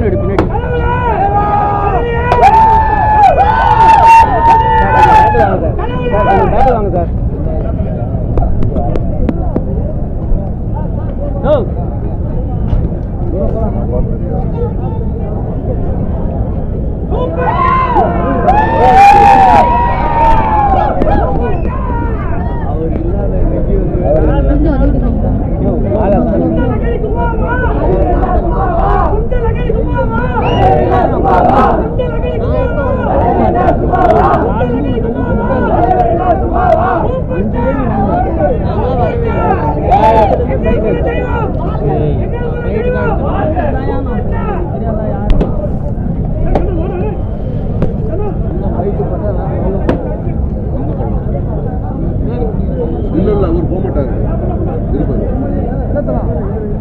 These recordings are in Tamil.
ஃபோன் எடு பின்னாடி பேட்டர் வாங்க சார் ஓ இல்ல இல்ல அவர் போக மாட்டாரு இருப்பாரு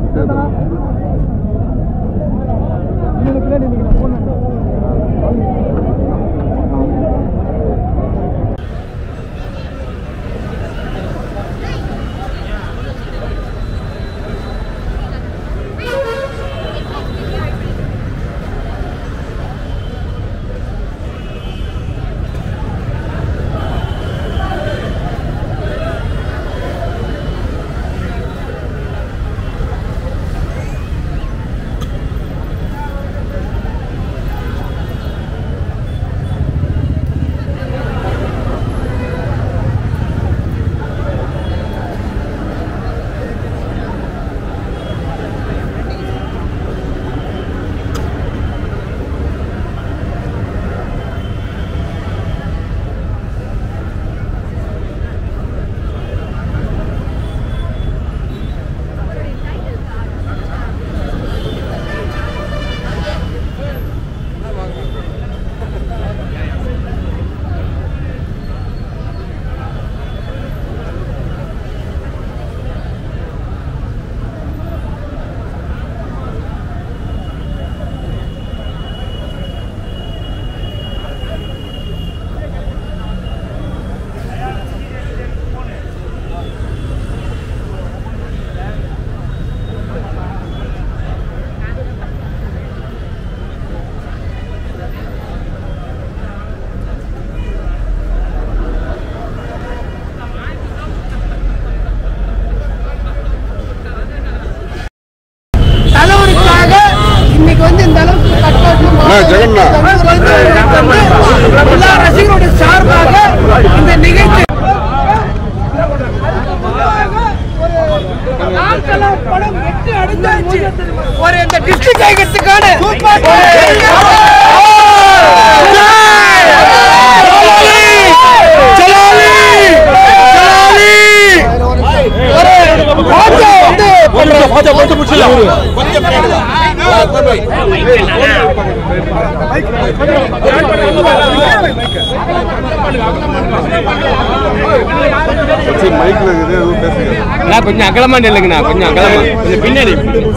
தலைவருக்காக இன்னைக்கு வந்து இந்த அளவுக்கு அண்ணா, ஜெகண்ணா. கட்டணும் எல்லா ரசிகருடைய சார்பாக இந்த நிகழ்ச்சி நாட்களாக படம் வெற்றி அடைஞ்சாச்சு ஒரு இந்த டிஸ்ட்ரிக்ட் ஆகிறதுக்கான சரி, மைக்ல இருக்குது எதுவும் பேசுங்க நான் கொஞ்சம் அகலமா நில்லுங்கண்ணா கொஞ்சம் அகலமா கொஞ்சம் பின்னாடி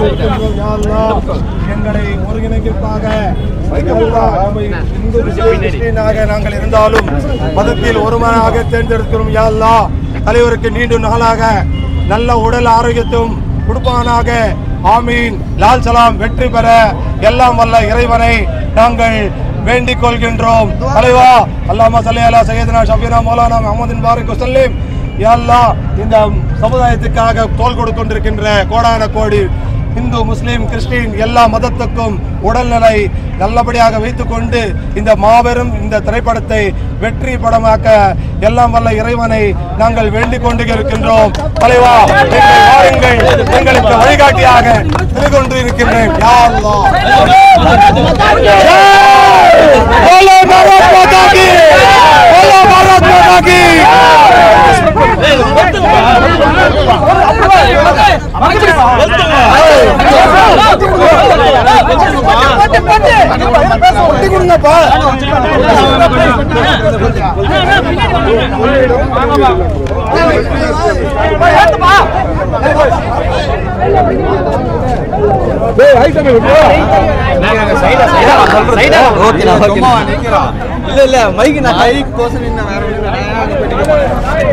எங்களை ஒருங்கிணைப்பாக இந்து முஸ்லிம் கிறிஸ்டியனாக நாங்கள் இருந்தாலும் மதத்தில் ஒருவனாக தேர்ந்தெடுக்கிறோம் யா அல்லாஹ் தலைவருக்கு நீண்ட நாளாக நல்ல உடல் ஆரோக்கியத்தும் கொடுப்பானாக ஆமீன் லால் சலாம் வெற்றி பெற எல்லாம் வல்ல இறைவனை நாங்கள் வேண்டிக் கொள்கின்றோம் தலைவா அல்லாமா சல்லி அலா சையதுனா ஷபீனா மௌலானா முகமதின் பாரிக் வசல்லிம் யா அல்லாஹ் இந்த சமுதாயத்துக்காக தோல் கொடுத்து கொண்டிருக்கின்ற கோடான கோடி இந்து முஸ்லீம் கிறிஸ்டின் எல்லா மதத்துக்கும் உடல்நிலை நல்லபடியாக வைத்துக்கொண்டு இந்த மாபெரும் இந்த திரைப்படத்தை வெற்றி படமாக்க எல்லாம் வல்ல இறைவனை நாங்கள் வேண்டிக் கொண்டு இருக்கின்றோம் தலைவா நீங்கள் வாருங்கள் எங்களுக்கு வழிகாட்டியாக இருந்து கொண்டு இருக்கின்றேன் யா அல்லாஹ். போலோ பாரத் மாதா கி! போலோ பாரத் மாதா கி! ஒட்டி கொடுங்கப்பா இல்ல இல்ல மைக்கு நான் கைக்கு கோசம் நின்ன வேற ஒண்ணும் வேற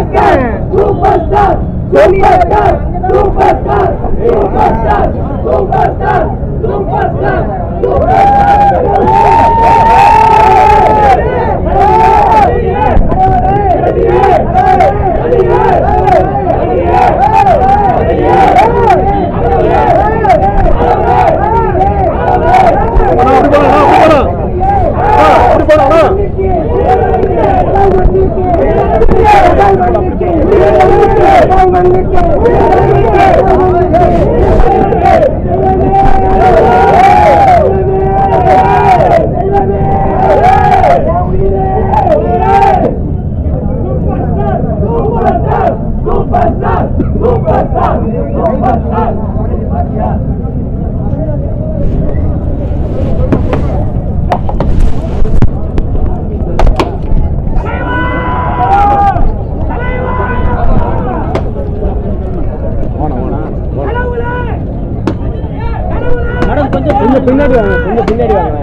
கொஞ்சம் பின்னாடி வாங்க கொஞ்சம் பின்னாடி வாங்க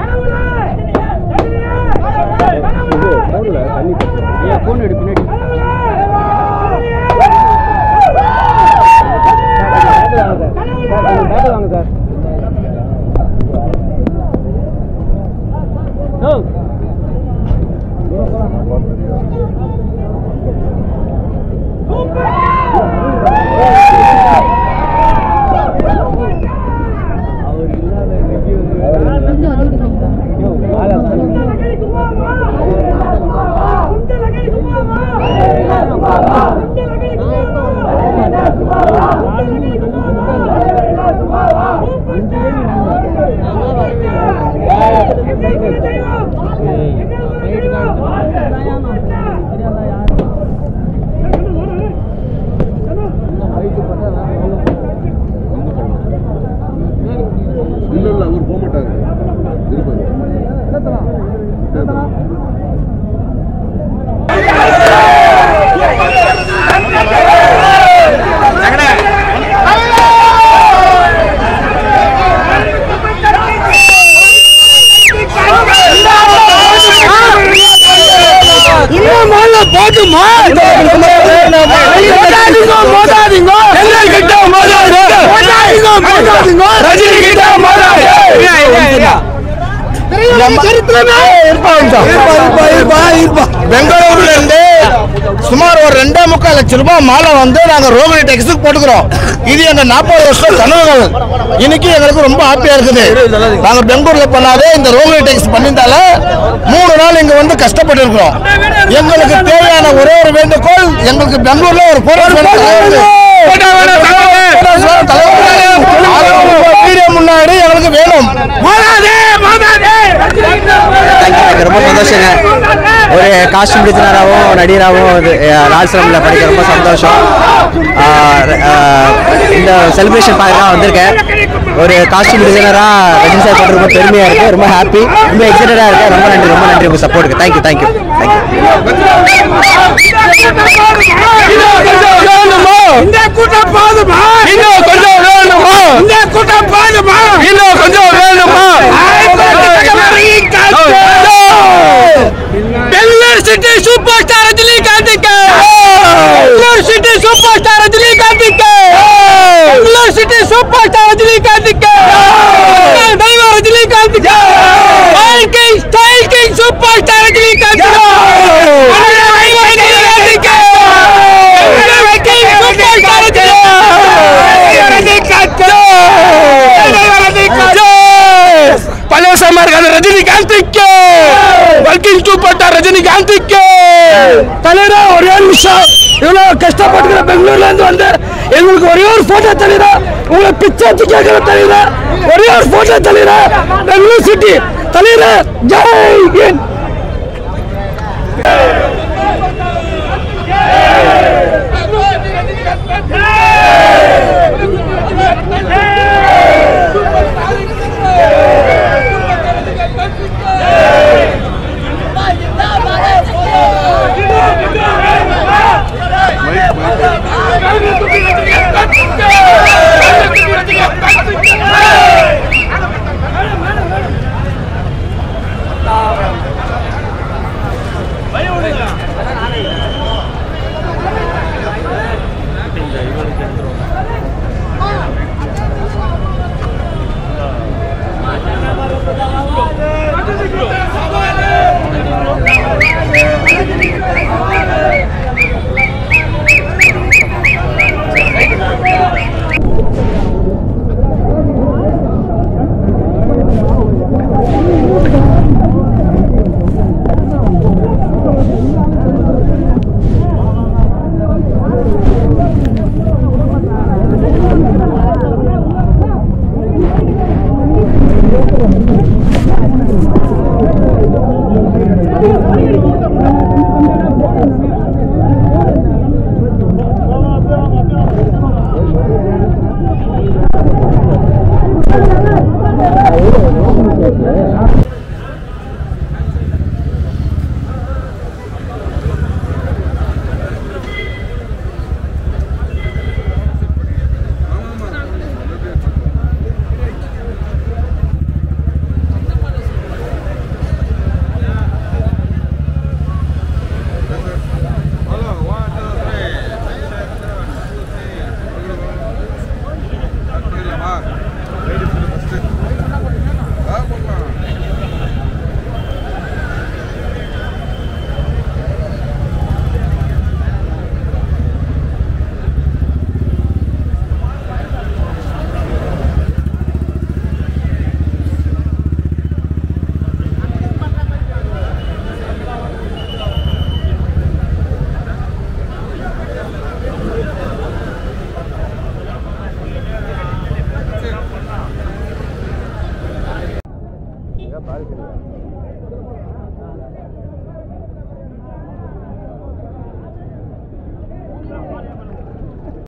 ஏன் போன் எடு பின்னாடி பேட்டை வாங்க சார் ஓ இல்ல இல்ல அவர் போக மாட்டாரு இருப்பாரு இன்னும் மால போட்டுமா மோதாதீங்க மோதாதீங்க எங்கள் கிட்ட மோதாதீங்க மோதாதீங்க மோதாதீங்க ரஜினி கிட்ட மோதாதீங்க பெங்களூர்ல இருந்து சுமார் ஒரு ரெண்டே முக்கால் லட்சம் ரூபாய் மாலை வந்து நாங்க ரோகிணி டெக்ஸுக்கு போட்டுக்கிறோம் இது எங்க நாற்பது வருஷம் கனவுகள் இன்னைக்கு எங்களுக்கு ரொம்ப ஹாப்பியா இருக்குது நாங்க பெங்களூர்ல பண்ணாதே இந்த ரோகிணி டெக்ஸ் பண்ணியிருந்தால மூணு நாள் இங்க வந்து கஷ்டப்பட்டு இருக்கிறோம் எங்களுக்கு தேவையான ஒரே ஒரு வேண்டுகோள் எங்களுக்கு பெங்களூர்ல ஒரு போராட்டம் வீடியோ முன்னாடி எங்களுக்கு வேணும் மோதாதே மோதாதே எனக்கு ரொம்ப சந்தோஷங்க ஒரு காஸ்டியூம் டிசைனராகவும் நடிகராகவும் இது ராஜ்சிரமில் படிக்க ரொம்ப சந்தோஷம் ஆஹ் ஆஹ் இந்த செலிப்ரேஷன் பார்க்க தான் வந்திருக்கேன் ஒரு காஸ்டியூம் டிசைனராக ரஜினி சார் பண்ணுறது ரொம்ப பெருமையாக இருக்குது ரொம்ப ஹாப்பி ரொம்ப எக்ஸைட்டடாக இருக்கேன் ரொம்ப நன்றி ரொம்ப நன்றி உங்கள் சப்போர்ட்டுக்கு தேங்க்யூ தேங்க்யூ இந்த கூட்டம் போதுமா இன்னும் கொஞ்சம் வேணுமா இந்த கூட்டம் போதுமா இன்னும் கொஞ்சம் வேணுமா பெங்களூர் சிட்டி சூப்பர் ஸ்டார் ரஜினிகாந்துக்கு பெங்களூர் சிட்டி சூப்பர் ஸ்டார் ரஜினிகாந்துக்கு பெங்களூர் சிட்டி சூப்பர் ஸ்டார் ரஜினிகாந்துக்கு தெய்வ ரஜினிகாந்துக்கு style king style king super star ரஜினிகாந்துக்கு பழைய சமார்கான ரஜினிகாந்திக்கு வல்கிங் சூப்பர் ரஜினிகாந்திக்கு தலைவரா ஒரே ஒரு நிமிஷம் இவ்வளவு கஷ்டப்பட்டுக்கிற பெங்களூர்ல இருந்து வந்து எங்களுக்கு ஒரே ஒரு போட்டோ தலைவரா உங்களை பிச்சை வச்சு கேட்கிற தலைவரா ஒரே ஒரு போட்டோ தலைவரா பெங்களூர் சிட்டி தலைவரா ஜெய் ஹிந்த்